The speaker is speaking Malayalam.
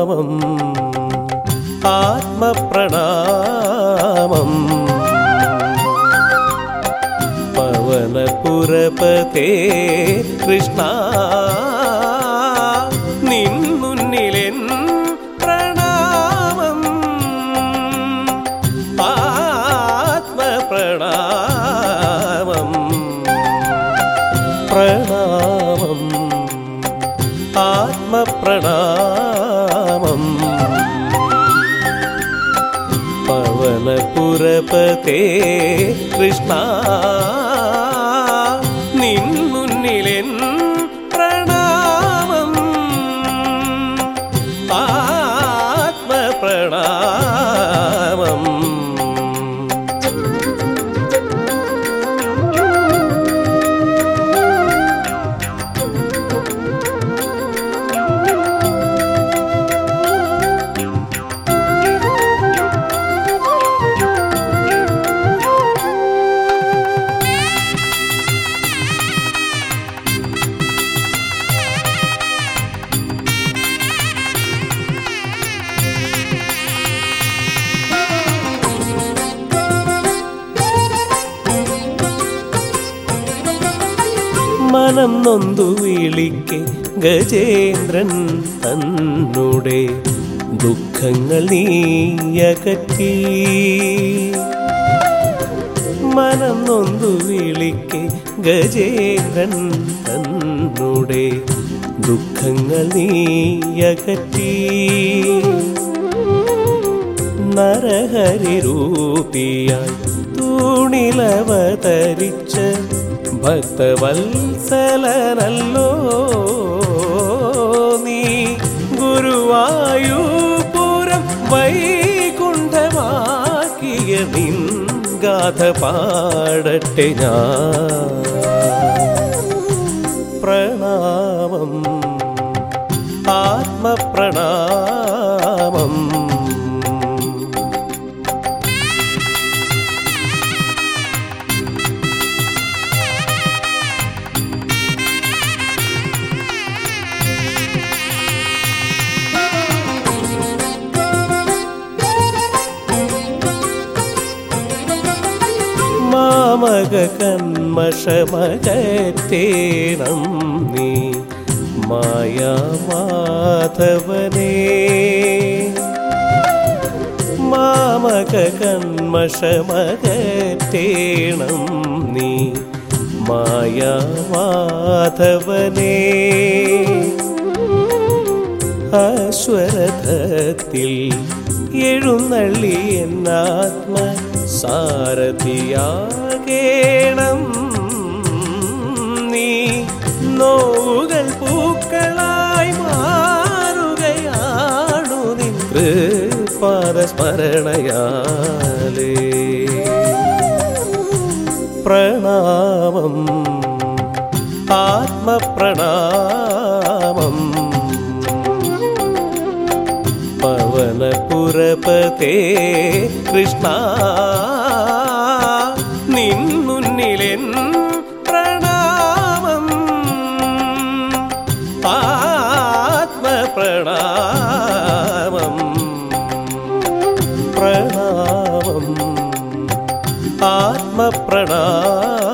പ്രണാമം ആത്മപ്രണാമം പവനപുരപതേ കൃഷ്ണ നിൻ മുന്നിലെൻ പ്രണാമം ആത്മപ്രണാമം പ്രണാമം ആത്മപ്രണാമം പവനപുരപതേ കൃഷ്ണ നിൻ മുന്നിലെൻ പ്രണാമം ആത്മപ്രണാമം മനം നൊന്തു വിളിക്കെ ഗജേന്ദ്രൻ തന്നുടെ ദുഃഖങ്ങൾ നീയകറ്റി മനം നൊന്തു വിളിക്കെ ഗജേന്ദ്രൻ തന്നുടെ ദുഃഖങ്ങൾ നീയകറ്റി നരഹരി രൂപിയായി തൂണിലവതരിച്ച ഭക്തവത്സലനല്ലോ നീ ഗുരുവായൂപുരം വൈകുണ്ഠമാക്കിയ നിൻ ഗാഥ പാടട്ടെ ഞാൻ പ്രണാമം ആത്മപ്രണാമം മാമക കന്മഷമകറ്റേണം നീ മായാമാധവനേ മാമക കന്മഷമകറ്റേണം നീ മായാമാധവനേ അശ്വരഥത്തിൽ എഴുന്നള്ളി എന്നാത്മ സാരഥിയാകേണം നീ നോവുകൾ പൂക്കളായി മാറുകയാണു നിൻ പാദസ്മരണയാലേ പ്രണാമം ആത്മപ്രണാമം പവനപുരപതേ കൃഷ്ണ നിൻ മുന്നിലെൻ പ്രണാമം ആത്മപ്രണാമം പ്രണാമം ആത്മപ്രണാമം